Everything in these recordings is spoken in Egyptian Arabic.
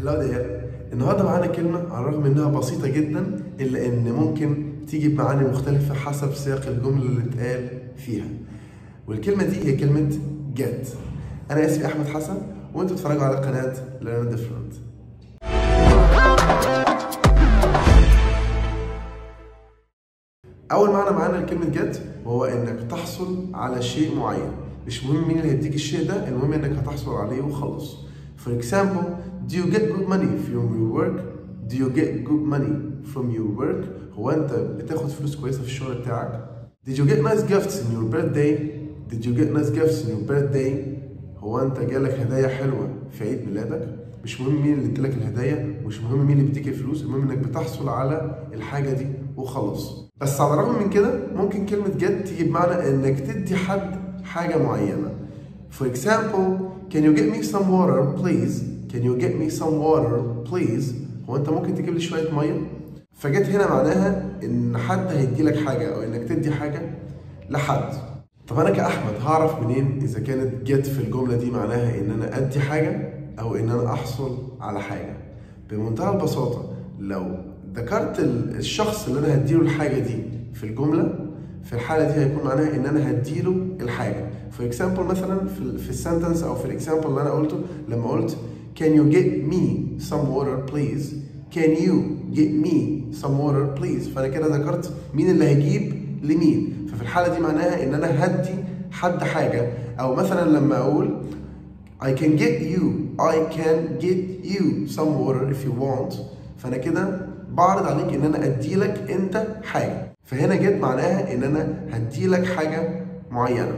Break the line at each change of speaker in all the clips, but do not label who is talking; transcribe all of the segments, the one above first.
هلو دير النهارده معانا كلمة على الرغم انها بسيطة جدا الا ان ممكن تيجي بمعاني مختلفة حسب سياق الجملة اللي اتقال فيها والكلمة دي هي كلمة get انا اسمي احمد حسن وانتوا بتتفرجوا على قناة Learn Different اول معنى معانا لكلمة get وهو انك تحصل على شيء معين مش مهم مين اللي هيديك الشيء ده المهم انك هتحصل عليه وخلص For example, do you get good money from your work? Do you get good money from your work? هو انت بتاخد فلوس كويسة في الشغل بتاعك؟ Did you get nice gifts in your birthday? Did you get nice gifts in your birthday? هو انت جالك هدايا حلوة في عيد ميلادك؟ مش مهم مين اللي ادالك الهدايا ومش مهم مين اللي بيديك الفلوس المهم انك بتحصل على الحاجة دي وخلاص بس على الرغم من كده ممكن كلمة get تيجي بمعنى انك تدي حد حاجة معينة For example, can you get me some water please? Can you get me some water please? هو انت ممكن تجيب لي شوية مية؟ فجت هنا معناها ان حد هيدي لك حاجة او انك تدي حاجة لحد طب انا كاحمد هعرف منين اذا كانت جت في الجملة دي معناها ان انا ادي حاجة او ان انا احصل على حاجة بمنتهى البساطة لو ذكرت الشخص اللي انا هديله الحاجة دي في الجملة في الحالة دي هيكون معناها ان انا هديله الحاجة فور اكزامبل مثلا في في السنتنس او في الاكزامبل اللي انا قلته لما قلت can you get me some water please can you get me some water please فانا كده ذكرت مين اللي هيجيب لمين ففي الحالة دي معناها ان انا هدي حد حاجة او مثلا لما اقول I can get you I can get you some water if you want فانا كده بعرض عليك ان انا ادي لك انت حاجة فهنا جت معناها ان انا هدي لك حاجة معينة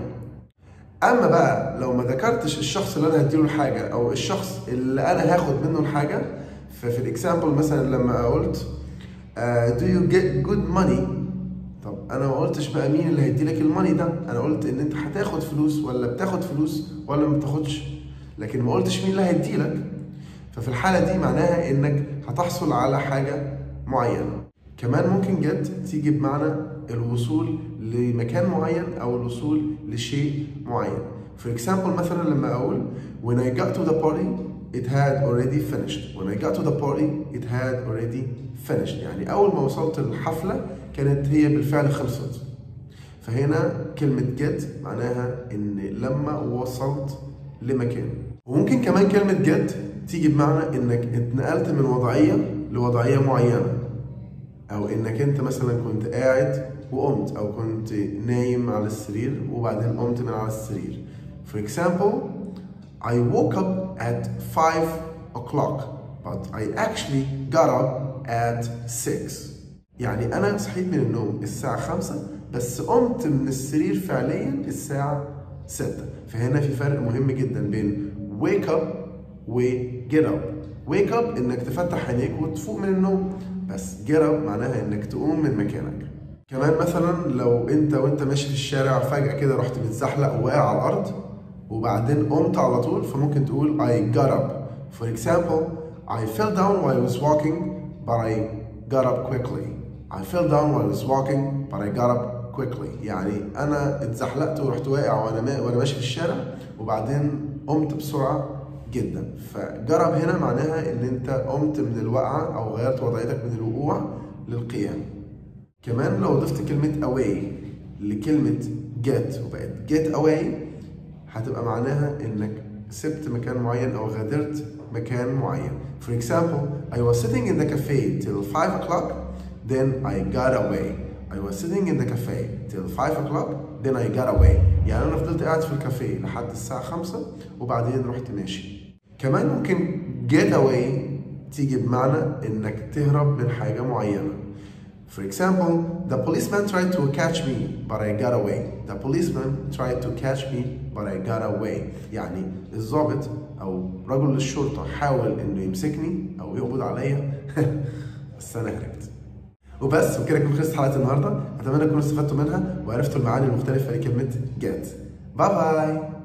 اما بقى لو ما ذكرتش الشخص اللي انا هديله الحاجه او الشخص اللي انا هاخد منه الحاجه ففي الاكزامبل مثلا لما قلت uh, do you get good money طب انا ما قلتش بقى مين اللي هيدي لك الماني ده انا قلت ان انت هتاخد فلوس ولا بتاخد فلوس ولا ما بتاخدش لكن ما قلتش مين اللي هيدي لك ففي الحاله دي معناها انك هتحصل على حاجه معينه كمان ممكن جت تيجي بمعنى الوصول لمكان معين او الوصول لشيء معين for example مثلا لما اقول when I got to the party it had already finished when I got to the party it had already finished يعني اول ما وصلت الحفلة كانت هي بالفعل خلصت فهنا كلمة get معناها ان لما وصلت لمكان وممكن كمان كلمة get تيجي بمعنى انك اتنقلت من وضعية لوضعية معينة او انك انت مثلا كنت قاعد وقمت او كنت نايم على السرير وبعدين قمت من على السرير for example I woke up at 5 o'clock but I actually got up at 6 يعني انا صحيت من النوم الساعة 5 بس قمت من السرير فعليا الساعة 6 فهنا في فرق مهم جدا بين wake up و get up wake up انك تفتح عينيك وتفوق من النوم بس get up معناها انك تقوم من مكانك كمان مثلا لو انت وانت ماشي في الشارع فجأة كده رحت متزحلق وواقع على الأرض وبعدين قمت على طول فممكن تقول I got up For example I fell down while I was walking but I got up quickly I fell down while I was walking but I got up quickly يعني أنا اتزحلقت ورحت واقع وأنا ما... وأنا ماشي في الشارع وبعدين قمت بسرعة جدا فجرب هنا معناها ان انت قمت من الوقعة او غيرت وضعيتك من الوقوع للقيام كمان لو ضفت كلمة away لكلمة get وبقت get away هتبقى معناها انك سبت مكان معين او غادرت مكان معين For example I was sitting in the cafe till 5 o'clock then I got away I was sitting in the cafe till 5 o'clock then I got away يعني انا فضلت قاعد في الكافيه لحد الساعة 5 وبعدين رحت ماشي كمان ممكن get away تيجي بمعنى انك تهرب من حاجة معينة For example, the policeman tried to catch me, but I got away. The policeman tried to catch me, but I got away. يعني الضابط أو رجل الشرطة حاول إنه يمسكني أو يقبض عليا بس أنا هربت. وبس وكده تكون خلصت حلقة النهاردة، أتمنى تكونوا استفدتوا منها وعرفتوا المعاني المختلفة لكلمة get. باي باي.